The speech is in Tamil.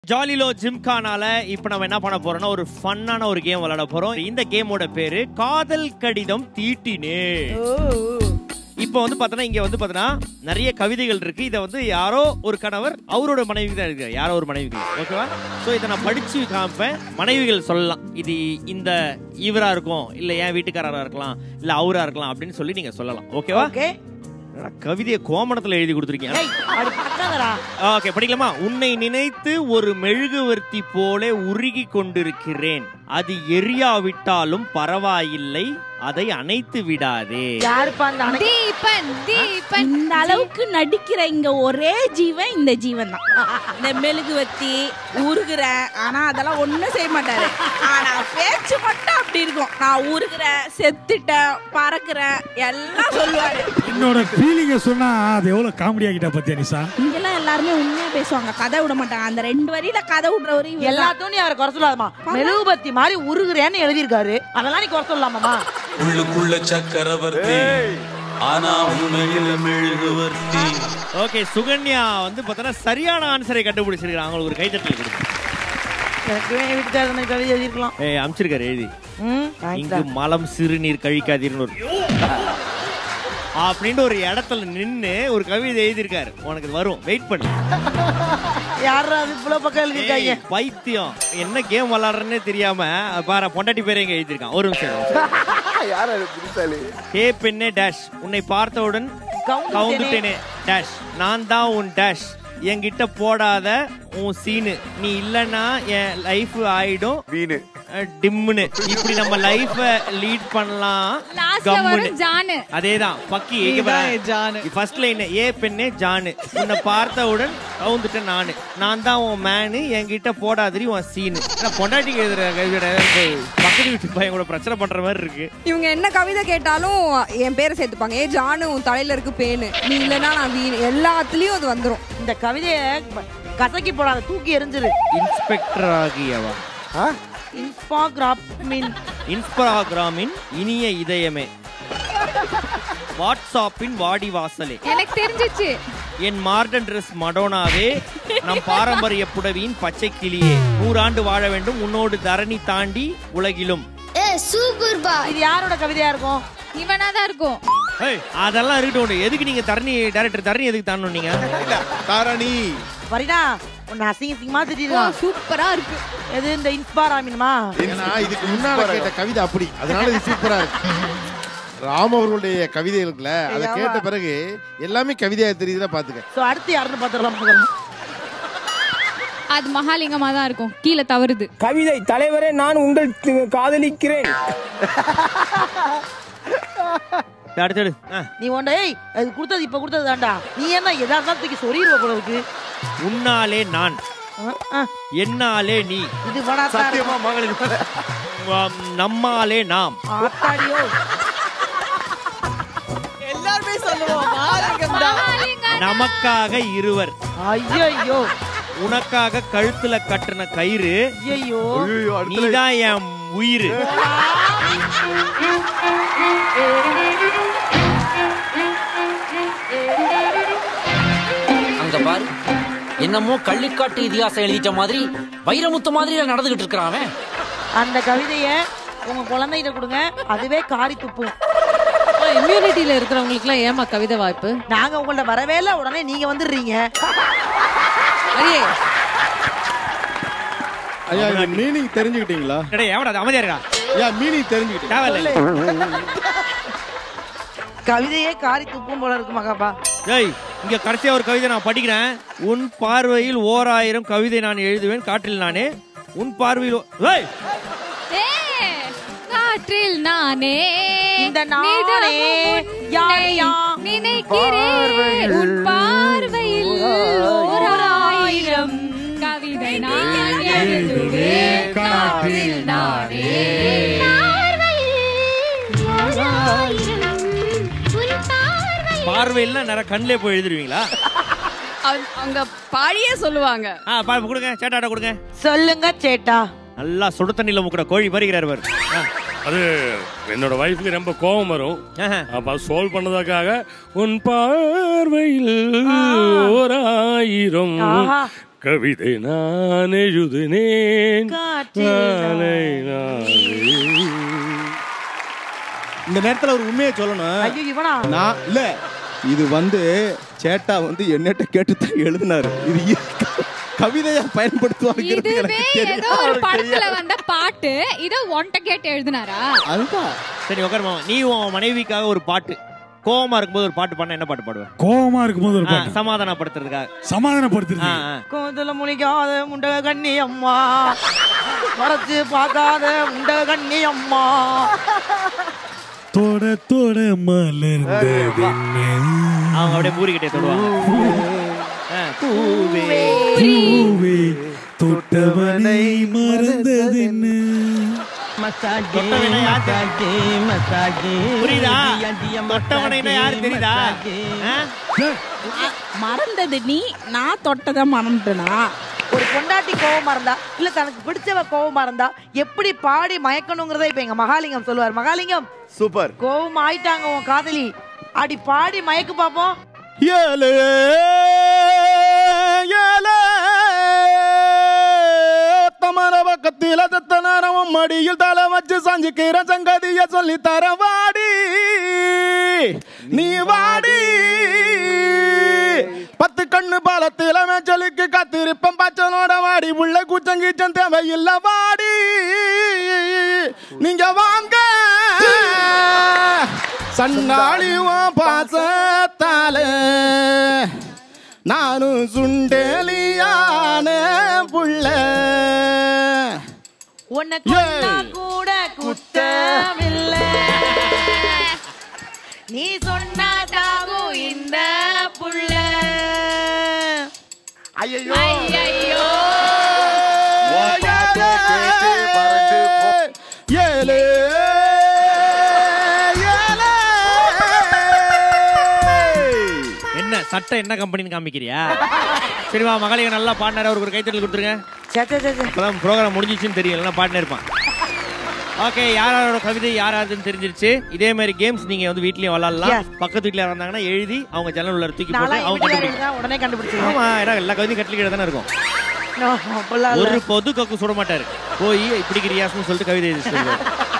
ஜாலிலோ ஜிம்கானால இப்ப நம்ம என்ன பண்ண போறோம்னா ஒரு ஃபன்னான ஒரு கேம் விளையாட போறோம் இந்த கேமோட பேரு காதல் கடிதம் தீட்டினே இப்போ வந்து பார்த்தோன்னா இங்க வந்து பார்த்தோன்னா நிறைய கவிதைகள் இருக்கு இதை வந்து யாரோ ஒரு கணவர் அவரோட மனைவி தான் இருக்கு யாரோ ஒரு மனைவிகள் ஓகேவா ஸோ இதை நான் படிச்சு காமிப்பேன் மனைவிகள் சொல்லலாம் இது இந்த இவரா இருக்கும் இல்ல என் வீட்டுக்காரரா இருக்கலாம் இல்ல அவரா இருக்கலாம் அப்படின்னு சொல்லி நீங்க சொல்லலாம் ஓகேவா ஓகே கவிதையை கோமணத்துல எழுதி கொடுத்துருக்கீங்க ஏய் அப்படி பண்ணாதடா ஓகே படிக்கலாமா உன்னை நினைத்து ஒரு மெழுகுவர்த்தி போல உருகி கொண்டிருக்கிறேன் அது எரியாவிட்டாலும் பரவாயில்லை அதை அணைத்து விடாதே யாருப்பா அந்த அணை தீபன் தீபன் இந்த அளவுக்கு நடிக்கிற இங்க ஒரே ஜீவன் இந்த ஜீவன் தான் இந்த மெழுகுவத்தி உருகுறேன் ஆனா அதெல்லாம் ஒண்ணும் செய்ய மாட்டாரு ஆனா பேச்சு மட்டும் அப்படி இருக்கும் நான் உருகுறேன் செத்துட்டேன் பறக்குறேன் எல்லாம் சொல்லுவாரு என்னோட ஃபீலிங்க சொன்னா அது எவ்வளவு காமெடி ஆகிட்டா பத்தியா நிசா இங்கெல்லாம் எல்லாருமே உண்மையா பேசுவாங்க கதை விட மாட்டாங்க அந்த ரெண்டு வரியில கதை விடுறவரு இவர்தான். எல்லாத்தையும் நீ அவரை குறை சொல்லாதமா மெழுகுபத்தி மாதிரி உருகுறேன்னு எழுதியிருக்காரு அதெல்லாம் நீ குறை சொல்லலாமாமா உள்ளுக்குள்ள சக்கரவர்த்தி ஆனா உண்மையில மெழுகுவர்த்தி ஓகே சுகன்யா வந்து பார்த்தோன்னா சரியான ஆன்சரை கண்டுபிடிச்சிருக்காங்க அவங்களுக்கு ஒரு கைத்தட்டல் கொடுங்க எனக்கு என் வீட்டுக்காரர் எனக்கு கவிதை எழுதியிருக்கலாம் ஏய் அமிச்சிருக்காரு எழுதி ம் thanks இங்கு டா. மலம் சிறுநீர் கழிக்காதீர்னு ஒரு அப்படின்னு ஒரு இடத்துல நின்னு ஒரு கவிதை எழுதியிருக்காரு உனக்கு இது வரும் வெயிட் பண்ணு யாரா அது இவ்வளவு பக்கம் எழுதியிருக்காங்க ஏய், பைத்தியம் என்ன கேம் விளாடுறேன்னே தெரியாம பாரு பொண்டாட்டி பேரை எங்க எழுதியிருக்கான் ஒரு நிமிஷம் ஒரு நிமிஷம். ஹே பெண்ணே டேஷ் உன்னை பார்த்தவுடன் கவுந்துட்டேனே. கவுந்துட்டேனே டேஷ் நான் தான் உன் டேஷ் என்கிட்ட போடாத உன் சீனு நீ இல்லனா என் லைஃப் ஆயிடும் வீணு அஹ், டிம்முன்னு இப்படி நம்ம லைஃப லீட் பண்ணலாம் லாஸ்ட்ல வரும் ஜானு அதேதான் பக்கி ஃபர்ஸ்ட் லைன் ஏ பெண்ணே ஜானு உன்னை பார்த்தவுடன் கவுந்துட்டேன் நானு நான் தான் உன் மேனு என்கிட்ட போடாதிரி உன் சீனு நான் பொண்டாட்டி எழுதுற கவிதையோட பக்கத்து வீட்டு பையன் கூட பிரச்சனை பண்ற மாதிரி இருக்கு இவங்க என்ன கவிதை கேட்டாலும் என் பேரை சேர்த்துப்பாங்க ஏ ஜானு உன் தலையில இருக்கு பேனு நீ இல்லைன்னா நான் வீணு எல்லாத்துலயும் அது வந்துரும் இந்த கவிதையை ப- கசக்கி போடாத தூக்கி எரிஞ்சிரு இன்ஸ்பெக்டர் ஆகியவா இன்ஸ்பாகிராம் மீன் இன்ஸ்டாகிராமின் இனிய இதயமே வாட்ஸ்அப்பின் வாடி வாசலே எனக்கு தெரிஞ்சிச்சு என் மார்டன் ட்ரெஸ் மடோனாவே நம் பாரம்பரிய புடவியின் பச்சை கிளியே நூறாண்டு வாழ வேண்டும் உன்னோடு தரணி தாண்டி உலகிலும் இது யாரோட கவிதையா இருக்கும் இவனா தான் இருக்கும் ஏய், அதெல்லாம் இருக்கட்டும் எதுக்கு நீங்க தரணி டைரக்டர் தரணி எதுக்கு தாண்டணும் நீங்க தாரணி வரினா உன்னை அசிங்க அசிங்கமா ஓ, திட்டிருக்கான் சூப்பரா இருக்கு எது இந்த இன்ஸ்பாராமினுமா ஏன்னா இதுக்கு முன்னால கேட்ட கவிதை அப்படி அதனால இது சூப்பரா இருக்கு ராம் அவர்களுடைய கவிதை இருக்குல்ல அதை ஆமா. கேட்ட பிறகு எல்லாமே கவிதையா தெரியுதுன்னா பாத்துக்க சோ அடுத்து யாருன்னு பாத்துடலாம் பார்க்கலாம். அது மகாலிங்கமா தான் இருக்கும் கீழே தவறுது கவிதை தலைவரே நான் உங்கள் தி- காதலிக்கிறேன் அடுத்தது ஆ. நீ ஒன்றை ஏய் அது கொடுத்தது இப்ப கொடுத்தது தான்டா நீ என்ன எதா இருந்தாலும் தூக்கி சொறிடுவ போல இருக்கு உன்னாலே நான் ஆ, ஆ, என்னாலே நீ இது வடா சத்தியமா மகளிர் ஆம், நம்மாலே நாம் ஆத்தாடியோ எல்லாருமே சொல்லுவோம் மகாலிங்கம் நமக்காக இருவர் ஐயோ உனக்காக கழுத்துல கட்டின கயிறு ஐயோ நீதான் என் உயிர் அங்க பாரு என்னமோ கள்ளிக்காட்டு இதிகாசம் எழுதிட்ட மாதிரி வைரமுத்து மாதிரி நடந்துகிட்டு இருக்கிறான் அவன் அந்த கவிதைய உங்க குழந்தைகிட்ட கொடுங்க அதுவே காரி துப்பும் இம்யூனிட்டியில இருக்கிறவங்களுக்குலாம் ஏமா கவிதை வாய்ப்பு நாங்க உங்கள்ட்ட வரவே இல்ல உடனே நீங்க வந்துடுறீங்க அரியே ஐயா இந்த மீனிங் தெரிஞ்சுக்கிட்டீங்களா டேய், எவன்டா அது? அமைதியா இருக்கா ஐயா மீனிங் தெரிஞ்சுக்கிட்டீங்க தேவையில்ல கவிதையே காரி துப்பும் போல இருக்கு மகாபா ஏய் இங்க கடைசியா ஒரு கவிதை நான் படிக்கிறேன் உன் பார்வையில் ஓர் ஆயிரம் கவிதை நான் எழுதுவேன் காற்றில் நானே உன் பார்வையில் ஓ- ஏய் ஏ, காற்றில் நானே இந்த நானே நிதமும் யார் உன்னை யார் நினைக்கிறேன் உன் பார்வையில் ஓர் ஆயிரம் கவிதை நான் எழுதுவேன் காற்றில் நானே பார்வையில் நிறைய கண்ணிலே போய் எழுதிருவீங்களா அவங்க பாடியே சொல்லுவாங்க ஆ பா கொடுங்க சேட்டாட்ட கொடுங்க சொல்லுங்க சேட்டா நல்லா சுடு தண்ணியில முக்கிற கோழி பறிக்கிறார் பாரு ஆ. அது என்னோட வைஃப்க்கு ரொம்ப கோபம் வரும் ஆஹா. அப்ப சோல்வ் பண்ணதுக்காக உன் பார்வையில் ஓர் ஆயிரம் ஆஹா கவிதை நான் எழுதுனேன் நானே நானே. இந்த நேரத்துல ஒரு உண்மையை சொல்லணும் ஐயோ இவனா நான் இல்ல இது வந்து சேட்டா வந்து என்னட்ட கேட்டு தான் எழுதினாரு இது இ- கவிதையா பயன்படுத்துவாங்கிறது இதுவே எனக்கு ஏதோ ஒரு தெரியும் படத்துல வந்த பாட்டு இத ஒன்ட்ட கேட்டு எழுதினாரா அதுதான் சரி உட்கார் மாமா நீ உன் மனைவிக்காக ஒரு பாட்டு கோவமா இருக்கும்போது ஒரு பாட்டு பாடினா என்ன பாட்டு பாடுவேன் கோவமா இருக்கும்போது ஒரு பாட்டு சமாதானப்படுத்துறதுக்காக சமாதானப்படுத்துறது ஆ, ஆ. கோந்தல முழிக்காத முண்டக கண்ணி அம்மா மறைச்சு பார்க்காத முண்டக கண்ணி அம்மா தொட தொட மலர்ந்ததென்ன அவங்க அப்படியே பூரிக்கிட்டே தொடுவாங்க ஆ, பூவே பூவே தொட்டவனை மறந்ததென்ன தொட்டவனை யார் புரியுதா தொட்டவனைனா யாரு தெரியுதா ஆ? மறந்தது நீ நான் தொட்டதை மறந்துட்டனா ஒரு பொண்டாட்டி கோவமா இருந்தா இல்ல தனக்கு பிடிச்சவ கோவமா இருந்தா எப்படி பாடி மயக்கணுங்கிறத இப்ப எங்க மகாலிங்கம் சொல்லுவார் மகாலிங்கம் சூப்பர் கோவம் ஆயிட்டாங்க உன் காதலி அடி பாடி மயக்கு பாப்போம் ஏலே ஏலே தமர பக்கத்தில தத்த நேரம் மடியில் தலை வச்சு சஞ்சிக்கிற சங்கதிய சொல்லி தர வாடி நீ வாடி பத்து கண்ணு பாலத்தில மேச்சலுக்கு காத்திருப்பம் பச்சனோட வாடி உள்ள கூச்சங்கீச்சம் தேவையில்ல வாடி நீங்க வாங்க சண்டாளி உன் பாசத்தால நானும் சுண்டேலியான புள்ள உன்னை கொன்னா கூட குத்தமில்ல நீ சொன்னாதாகும் இந்த புள்ள ஐயோ ஐயோ ஏலே என்ன சட்டை என்ன கம்பெனின்னு காமிக்கிறியா சரிவா மகளிக நல்லா பாடினாரு அவருக்கு ஒரு கைத்தட்டல் கொடுத்துருங்க அப்பதான் ப்ரோக்ராம் முடிஞ்சிச்சுன்னு தெரியும் இல்லைன்னா பாடினே இருப்பான் ஓகே யாரோட கவிதை யாராருன்னு தெரிஞ்சிருச்சு இதே மாதிரி கேம்ஸ் நீங்க வந்து வீட்லயும் விளாடலாம் பக்கத்து வீட்ல யாரா இருந்தாங்கன்னா எழுதி அவங்க ஜன்னல் உள்ள தூக்கி போட்டு நான்லாம் அவங்க என் வீட்டுக்காரங்க கண்டுபிடிக்கும் தான் உடனே கண்டுபிடிச்சிருவேன் ஆமா ஏன்னா எல்லா கவிதையும் கட்டில கீழே தானே இருக்கும் No, அப்படிலாம் இல்ல. ஒரு பொது கக்கு சுட மாட்டாரு போய் இப்படிக்கு ரியாஸ்னு சொல்லிட்டு கவிதை எழுதி சொல்லுவாரு